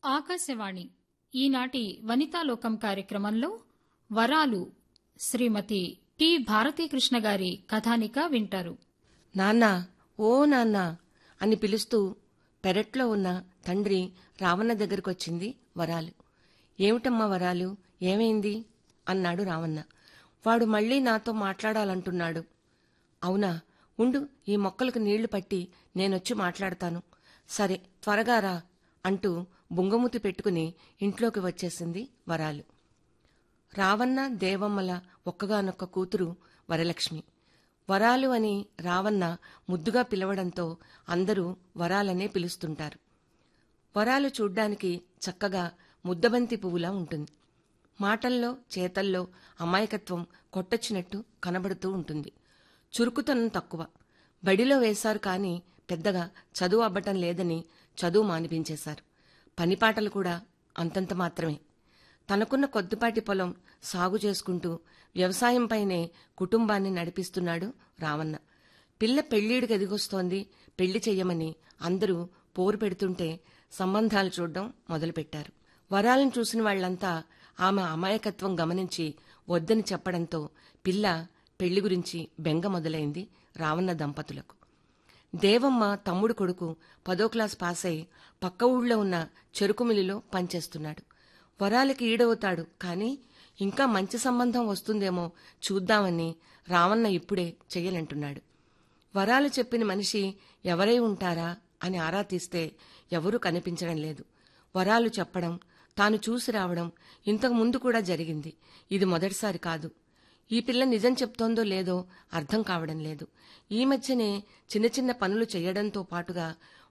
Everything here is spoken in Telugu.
ఆకాశవాణి ఈనాటి వనితాలోకం కార్యక్రమంలో వరాలు శ్రీమతి టి భారతీకృష్ణ గారి కథానిక వింటారు నాన్నా ఓ నాన్నా అని పిలుస్తూ పెరట్లో ఉన్న తండ్రి రావణ దగ్గరకొచ్చింది వరాలు ఏమిటమ్మా వరాలు ఏమైంది అన్నాడు రావణ వాడు మళ్ళీ నాతో మాట్లాడాలంటున్నాడు అవునా ఉండు ఈ మొక్కలకు నీళ్లు పట్టి నేనొచ్చి మాట్లాడతాను సరే త్వరగా రా అంటూ బుంగమూతి పెట్టుకుని ఇంట్లోకి వచ్చేసింది వరాలు రావన్న దేవమ్మల ఒక్కగానొక్క కూతురు వరలక్ష్మి వరాలు అని రావన్న ముద్దుగా పిలవడంతో అందరూ వరాలనే పిలుస్తుంటారు వరాలు చూడ్డానికి చక్కగా ముద్దబంతి పువ్వులా ఉంటుంది మాటల్లో చేతల్లో అమాయకత్వం కొట్టొచ్చినట్టు కనబడుతూ ఉంటుంది చురుకుతనం తక్కువ బడిలో వేశారు కాని పెద్దగా చదువు అబ్బటం లేదని చదువు మానిపించేశారు పనిపాటలు కూడా అంతంత మాత్రమే తనకున్న కొద్దిపాటి పొలం సాగు చేసుకుంటూ వ్యవసాయంపైనే కుటుంబాన్ని నడిపిస్తున్నాడు రావన్న పిల్ల పెళ్లిడికి ఎదిగొస్తోంది పెళ్లి చెయ్యమని అందరూ పోరు పెడుతుంటే సంబంధాలు చూడడం మొదలుపెట్టారు వరాలను చూసిన వాళ్లంతా ఆమె అమాయకత్వం గమనించి వద్దని చెప్పడంతో పిల్ల పెళ్లి గురించి బెంగ మొదలైంది రావన్న దంపతులకు దేవమ్మ తమ్ముడు కొడుకు పదో క్లాస్ పాస్ అయి పక్క ఊళ్ళో ఉన్న చెరుకు మిల్లులో పనిచేస్తున్నాడు వరాలకి ఈడవుతాడు కాని ఇంకా మంచి సంబంధం వస్తుందేమో చూద్దామని రావన్న ఇప్పుడే చెయ్యనంటున్నాడు వరాలు చెప్పిన మనిషి ఎవరై ఉంటారా అని ఆరా తీస్తే ఎవరూ కనిపించడం లేదు వరాలు చెప్పడం తాను చూసి రావడం ఇంతకు ముందు కూడా జరిగింది ఇది మొదటిసారి కాదు ఈ పిల్ల నిజం చెప్తోందో లేదో అర్థం కావడం లేదు ఈ మధ్యనే చిన్న చిన్న పనులు చేయడంతో పాటుగా